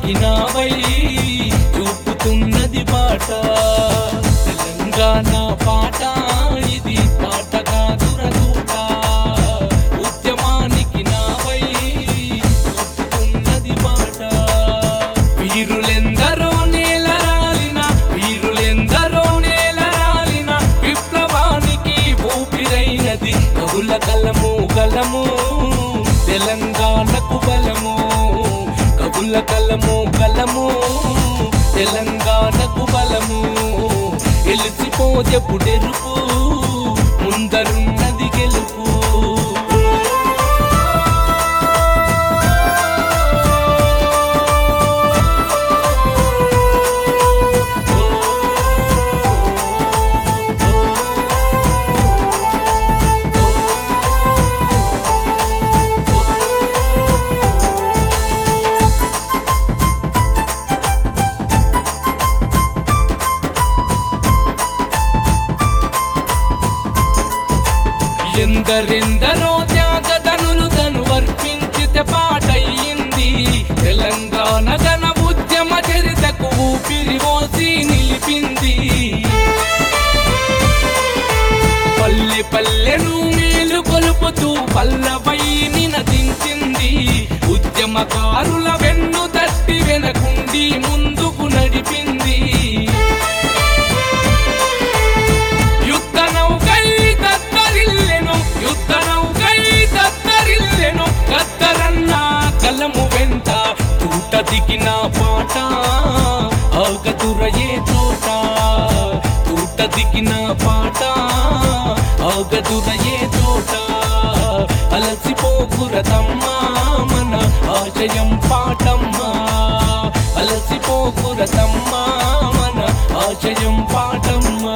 ఉద్యమానికి నావై చూపుతున్నది పాట తెలంగాణ పాట ఇది పాట కాదుర దూట ఉద్యమానికి నావై చూపుతున్నది పాట వీరులెందరో నేలరాలిన వీరులెందరో నేలరాలిన విప్లవానికి ఊపిరైనది కవుల కలము కలము తెలంగాణకు బలము కవుల కలము కలము తెలంగాణకు బలము ఎలిసిపోదెప్పుడెరుపు ముందరున్నది గెలుపు ఎందరెందరో త్యాగదనులు తను వర్పించితే పాటయ్యింది తెలంగాణ గణ ఉద్యమ చరితకు ఊపిరి పోసి నిలిపింది పల్లె పల్లెను మేలు కొలుపుతూ పల్లవై నినదించింది ఉద్యమకారుల వెన్ను తట్టి వెనకుండి ముందుకు నడిపింది యుద్ధ నౌకై దత్తరిల్లెను యుద్ధ నౌకై దత్తరిల్లెను గద్దరన్న కలము వెంట తూట దిగిన పాట ఆగదురయే తోట తూట దిగిన పాట ఆగదురయే తోట అలసిపోకురతమ్మా మన ఆశయం పాటమ్మా అలసిపోకురతమ్మా మన ఆశయం పాటమ్మా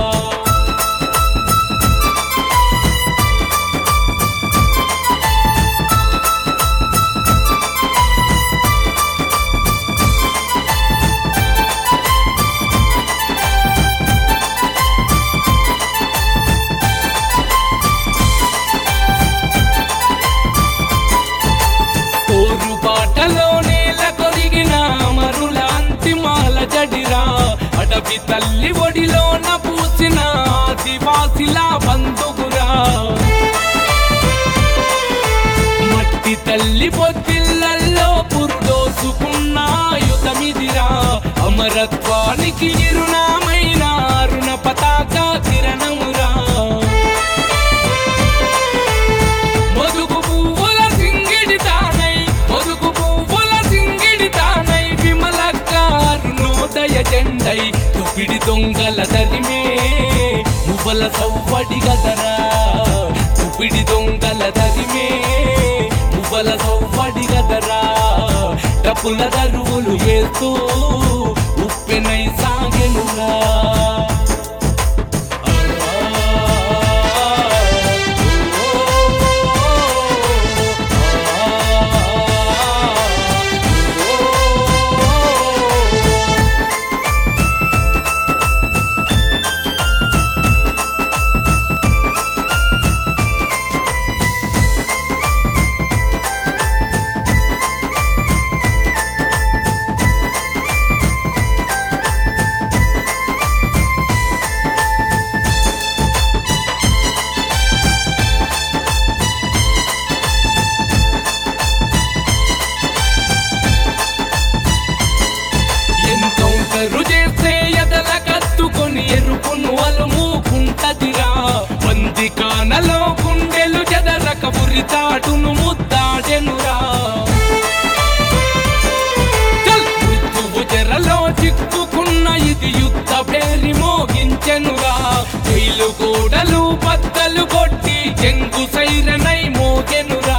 పోరు బాటలో నేల కొరిగిన మరుల అంతిమాల జడిరా అడవి తల్లి ఒడిలోన పూసిన ఆదివాసిలా బంధుగురా మట్టి తల్లి పొత్తిళ్ళల్లో పురుడోసుకున్న ఆయుధమిదిరా అమరత్వానికి ఇరునామైన అరుణ పతాక కిరణమురా మొదుగు పువ్వుల సింగిడి తానై మొదుగు పువ్వుల సింగిడి తానై విమలక్కారు నోదయ జెండై తుపిడి దొంగల దరిమే మువ్వల సవ్వడి గదరా తుపిడి దొంగల దరిమే మువ్వల సవ్వడి గదరా డప్పుల దరువులు వేస్తూ ఉప్పెనై సాగెనురా ఎన్కౌంటరు చేస్తే ఎదల కత్తుకొని ఎరుపును అలుముకుంటదిరా మంది కానలో గుండెలు చెదరక ఉరితాటును ముద్దాడెనురా చల్ మృత్యువు చెరలో చిక్కుకున్న ఇది యుద్ధ పేరి మోగించెనురా జైలు గోడలు బద్దలు కొట్టి చెంగు సైరనై మోగెనురా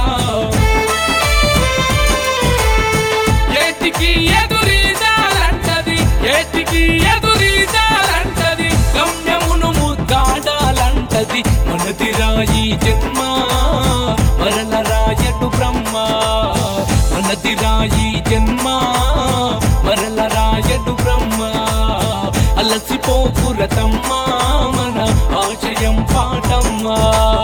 ఏటికి ఎదురీదాలంటది ఏటికి ఎదురీదాలంటది గమ్యమును ముద్దాడాలంటది మనది రాయి జన్మ మరల రాయటు బ్రహ్మ మనది రాయి జన్మ మరల రాయటు బ్రహ్మ అలసిపోకురతమ్మా మన ఆశయం పాటమ్మా